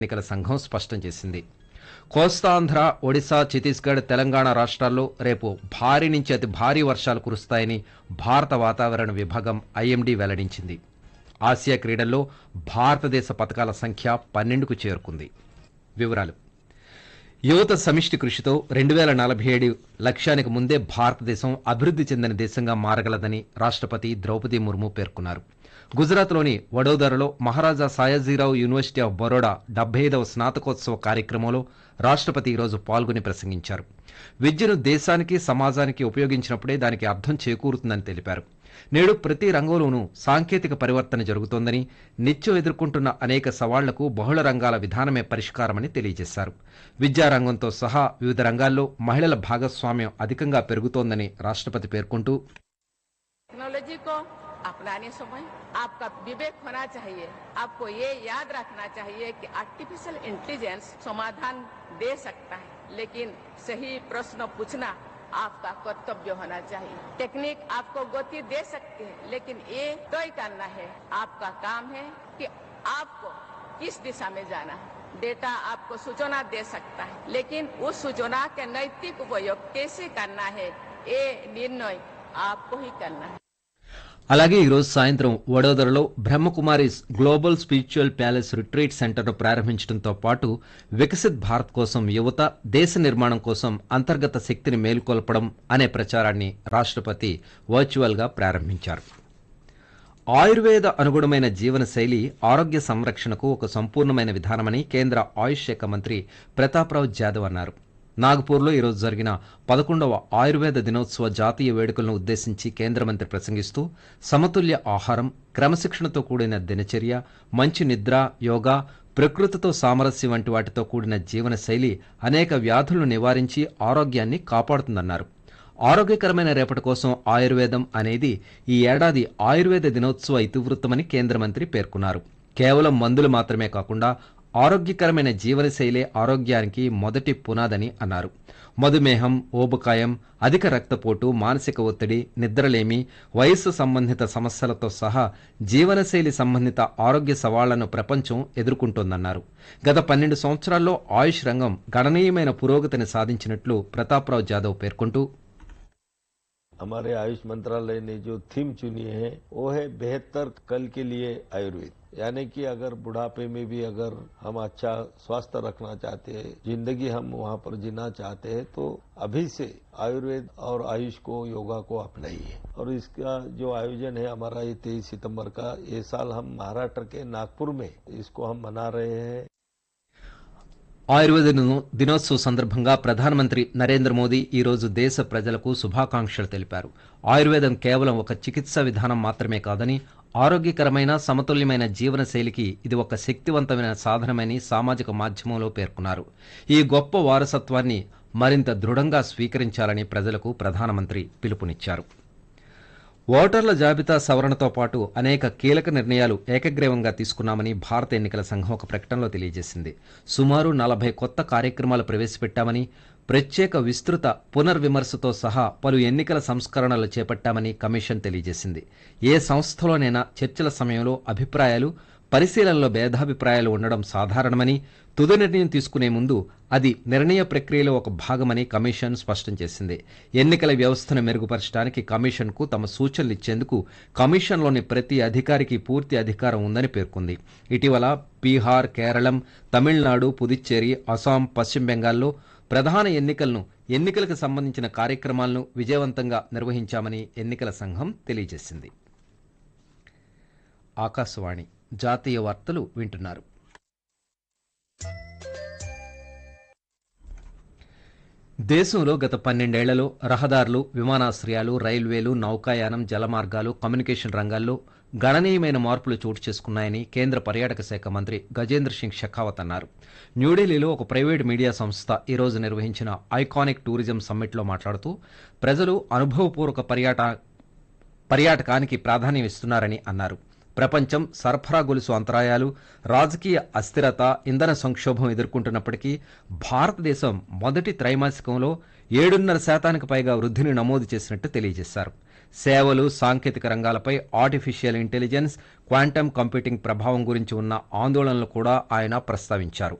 ఎన్నికల సంఘం స్పష్టం చేసింది కోస్తాంధ్ర ఒడిశా ఛత్తీస్గఢ్ తెలంగాణ రాష్ట్రాల్లో రేపు భారీ నుంచి అతి భారీ వర్షాలు కురుస్తాయని భారత వాతావరణ విభాగం ఐఎండీ వెల్లడించింది ఆసియా క్రీడల్లో భారతదేశ పథకాల సంఖ్య పన్నెండుకు చేరుకుంది వివరాలు యువత సమిష్టి కృషితో రెండు వేల నలభై ఏడు లక్ష్యానికి ముందే భారతదేశం అభివృద్ధి చెందిన దేశంగా మారగలదని రాష్ట్రపతి ద్రౌపది ముర్ము పేర్కొన్నారు గుజరాత్లోని వడోదరలో మహారాజా సాయాజీరావు యూనివర్సిటీ ఆఫ్ బరోడా డెబ్బై ఐదవ స్నాతకోత్సవ కార్యక్రమంలో రాష్ట్రపతి ఈరోజు పాల్గొని ప్రసంగించారు విద్యను దేశానికి సమాజానికి ఉపయోగించినప్పుడే దానికి అర్థం చేకూరుతుందని తెలిపారు నేడు ప్రతి రంగంలోనూ సాంకేతిక పరివర్తన జరుగుతోందని నిత్యం ఎదుర్కొంటున్న అనేక సవాళ్లకు బహుళ రంగాల విధానమే పరిష్కారమని తెలియజేశారు విద్యారంగంతో సహా వివిధ రంగాల్లో మహిళల భాగస్వామ్యం అధికంగా పెరుగుతోందని రాష్ట్రపతి పేర్కొంటూ टेक्नोलॉजी को अपनाने समय आपका विवेक होना चाहिए आपको ये याद रखना चाहिए कि आर्टिफिशियल इंटेलिजेंस समाधान दे सकता है लेकिन सही प्रश्न पूछना आपका कर्तव्य होना चाहिए टेक्निक आपको गति दे सकती है लेकिन ये तय करना है आपका काम है कि आपको किस दिशा में जाना है डेटा आपको सूचना दे सकता है लेकिन उस सूचना के नैतिक उपयोग कैसे करना है ये निर्णय आपको ही करना है అలాగే ఈరోజు సాయంత్రం వడోదరలో Brahmakumaris global spiritual palace retreat సెంటర్ను ప్రారంభించడంతో పాటు వికసిత్ భారత్ కోసం యువత దేశ నిర్మాణం కోసం అంతర్గత శక్తిని మేల్కొల్పడం అనే ప్రచారాన్ని రాష్ట్రపతి వర్చువల్గా ప్రారంభించారు ఆయుర్వేద అనుగుణమైన జీవనశైలి ఆరోగ్య సంరక్షణకు ఒక సంపూర్ణమైన విధానమని కేంద్ర ఆయుష్ శాఖ మంత్రి ప్రతాప్రావు జాదవ్ అన్నారు నాగపూర్లో ఈరోజు జరిగిన పదకొండవ ఆయుర్వేద దినోత్సవ జాతీయ వేడుకలను ఉద్దేశించి కేంద్ర మంత్రి ప్రసంగిస్తూ సమతుల్య ఆహారం క్రమశిక్షణతో కూడిన దినచర్య మంచి నిద్ర యోగా ప్రకృతితో సామరస్యం వంటి వాటితో కూడిన జీవనశైలి అనేక వ్యాధులను నివారించి ఆరోగ్యాన్ని కాపాడుతుందన్నారు ఆరోగ్యకరమైన రేపటి కోసం ఆయుర్వేదం అనేది ఈ ఏడాది ఆయుర్వేద దినోత్సవ ఇతివృత్తమని కేంద్ర మంత్రి పేర్కొన్నారు కేవలం మందులు మాత్రమే కాకుండా ఆరోగ్యకరమైన జీవనశైలే ఆరోగ్యానికి మొదటి పునాదని అన్నారు మధుమేహం ఓబకాయం అధిక రక్తపోటు మానసిక ఒత్తిడి నిద్రలేమి వయస్సు సంబంధిత సమస్యలతో సహా జీవనశైలి సంబంధిత ఆరోగ్య సవాళ్లను ప్రపంచం ఎదుర్కొంటోందన్నారు గత పన్నెండు సంవత్సరాల్లో ఆయుష్ రంగం గణనీయమైన పురోగతిని సాధించినట్లు ప్రతాప్రావు జాదవ్ పేర్కొంటూ हमारे आयुष मंत्रालय ने जो थीम चुनी है वो है बेहतर कल के लिए आयुर्वेद यानी कि अगर बुढ़ापे में भी अगर हम अच्छा स्वास्थ्य रखना चाहते हैं जिंदगी हम वहाँ पर जीना चाहते हैं तो अभी से आयुर्वेद और आयुष को योगा को अपनाइए और इसका जो आयोजन है हमारा ये तेईस सितंबर का ये साल हम महाराष्ट्र के नागपुर में इसको हम मना रहे हैं ఆయుర్వేద దినో- దినోత్సవ సందర్భంగా ప్రధానమంత్రి నరేంద్ర మోదీ ఈ రోజు దేశ ప్రజలకు శుభాకాంక్షలు తెలిపారు ఆయుర్వేదం కేవలం ఒక చికిత్సా విధానం మాత్రమే కాదని ఆరోగ్యకరమైన సమతుల్యమైన జీవనశైలికి ఇది ఒక శక్తివంతమైన సాధనమని సామాజిక మాధ్యమంలో పేర్కొన్నారు ఈ గొప్ప వారసత్వాన్ని మరింత దృఢంగా స్వీకరించాలని ప్రజలకు ప్రధానమంత్రి పిలుపునిచ్చారు ఓటర్ల జాబితా సవరణతో పాటు అనేక కీలక నిర్ణయాలు ఏకగ్రీవంగా తీసుకున్నామని భారత ఎన్నికల సంఘం ఒక ప్రకటనలో తెలియజేసింది సుమారు నలభై కొత్త కార్యక్రమాలు ప్రవేశపెట్టామని ప్రత్యేక విస్తృత పునర్విమర్శతో సహా పలు ఎన్నికల సంస్కరణలు చేపట్టామని కమిషన్ తెలియజేసింది ఏ సంస్థలోనైనా చర్చల సమయంలో అభిప్రాయాలు పరిశీలనలో భేదాభిప్రాయాలు ఉండడం సాధారణమని తుది నిర్ణయం తీసుకునే ముందు అది నిర్ణయ ప్రక్రియలో ఒక భాగమని కమిషన్ స్పష్టం చేసింది ఎన్నికల వ్యవస్థను మెరుగుపరచడానికి కమిషన్కు తమ సూచనలు ఇచ్చేందుకు కమిషన్లోని ప్రతి అధికారికి పూర్తి అధికారం ఉందని పేర్కొంది ఇటీవల బీహార్ కేరళం తమిళనాడు పుదుచ్చేరి అస్సాం పశ్చిమ బెంగాల్లో ప్రధాన ఎన్నికలను ఎన్నికలకు సంబంధించిన కార్యక్రమాలను విజయవంతంగా నిర్వహించామని ఎన్నికల సంఘం తెలియజేసింది ఆకాశవాణి జాతీయ వార్తలు వింటున్నారు దేశంలో గత పన్నెండేళ్లలో రహదారులు విమానాశ్రయాలు రైల్వేలు నౌకాయానం జలమార్గాలు కమ్యూనికేషన్ రంగాల్లో గణనీయమైన మార్పులు చోటు చేసుకున్నాయని కేంద్ర పర్యాటక శాఖ మంత్రి గజేంద్ర సింగ్ షెకావత్ అన్నారు న్యూఢిల్లీలో ఒక ప్రైవేటు మీడియా సంస్థ ఈ రోజు నిర్వహించిన ఐకానిక్ టూరిజం సమ్మిట్లో మాట్లాడుతూ ప్రజలు అనుభవపూర్వక పర్యాట పర్యాటకానికి ప్రాధాన్యం ఇస్తున్నారని అన్నారు ప్రపంచం సరఫరా గొలుసు అంతరాయాలు రాజకీయ అస్థిరత ఇంధన సంక్షోభం ఎదుర్కొంటున్నప్పటికీ భారతదేశం మొదటి త్రైమాసికంలో ఏడున్నర శాతానికి పైగా వృద్ధిని నమోదు చేసినట్టు తెలియజేశారు సేవలు సాంకేతిక రంగాలపై ఆర్టిఫిషియల్ ఇంటెలిజెన్స్ క్వాంటమ్ కంప్యూటింగ్ ప్రభావం గురించి ఉన్న ఆందోళనలు కూడా ఆయన ప్రస్తావించారు